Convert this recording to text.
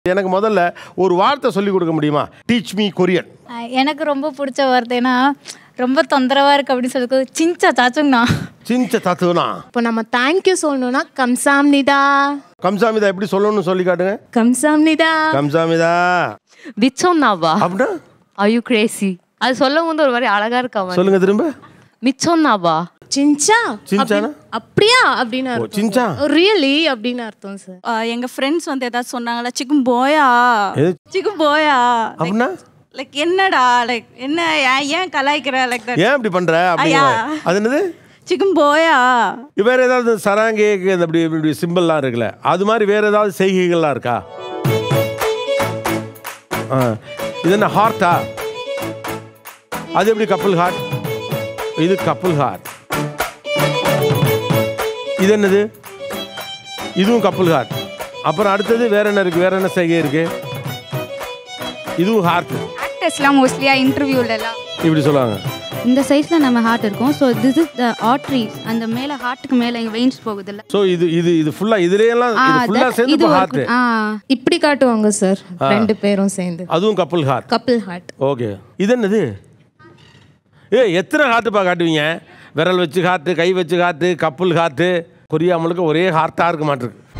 எனக்கு முதல்ல ஒரு வார்த்தை சொல்லி கொடுக்க முடியுமா டீச் மீ கொரியன் அஹ் எனக்கு ரொம்ப பிடிச்ச வார்த்தைனா ரொம்ப தொந்தரவா இருக்கு அப்படின்னு சொல்லி சிஞ்சா சாச்சுங்கண்ணா சிஞ்ச தத்துவனா இப்போ நம்ம தேங்க்யூ சொல்லணும்னா கம்சாம்னிதா கம்சாமிதா எப்படி சொல்லணும்னு சொல்லி காட்டுங்க கம்சாம்னிதா கம்சாமிதா மிச்சோன்னாவா அப்படின்னா are you crazy அது சொல்லும் போது ஒரு மாதிரி அழகா இருக்கா மாதிரி சொல்லுங்க திரும்ப மிச்சோன்னாவா சின்ச்சா சின்சானா? அப்படி- அப்படியா அப்படின்னு ஓ அர்த்தம் சிஞ்சா ரியலி அப்படின்னு அர்த்தம் சார் ஆஹ் எங்க ஃப்ரெண்ட்ஸ் வந்து ஏதாவது சொன்னாங்களா சிக்கும் போயா எது சிக்கும் போயா அப்படின்னா லைக் என்னடா லைக் என்ன ஏன் ஏன் கலாய்க்கிற லைக் ஏன் இப்படி பண்ற அப்படிங்கிற ஐயா. அது என்னது சிக்கும் போயா வேற ஏதாவது சராங்கே இந்த அப்படி இப்படி சிம்பிள்லாம் இருக்குல்ல அது மாதிரி வேற ஏதாவது செய்கைகள்லாம் இருக்கா ஆ இது என்ன ஹார்ட்டா அது எப்படி கப்பல் ஹார்ட் இது கப்பல் ஹார்ட் இது என்னது இதுவும் கப்பல் ஹார்ட் அப்புறம் அடுத்தது வேற என்ன இருக்கு வேற என்ன செய்கை இருக்கு இதுவும் ஹார்ட் ஆக்டர்ஸ்லாம் மோஸ்ட்லியாக இன்டர்வியூலலாம் இப்படி சொல்லுவாங்க இந்த சைஸில் நம்ம ஹார்ட் இருக்கும் so this is the arteries அந்த மேலே ஹார்ட்டுக்கு மேலே எங்கள் வெயின்ஸ் போகுதுல்ல ஸோ இது இது இது ஃபுல்லா இதுலயெல்லாம் ஆ, இது ஃபுல்லா that- சேர்ந்து இது இப்போ ஒரு ஹார்ட் கு- ஆ இப்படி காட்டுவாங்க சார் ரெண்டு பேரும் சேர்ந்து அதுவும் கப்பல் ஹார்ட் கப்பிள் ஹார்ட் ஓகே இது என்னது ஏ எத்தனை ஹார்ட்டுப்பா காட்டுவீங்க விரல் வச்சு ஹார்ட்டு கை வச்சு ஹார்ட்டு கப்பல் ஹார்ட்டு கொரியா முழுக்க ஒரே ஹார்ட்டாக இருக்க மாட்டிருக்கு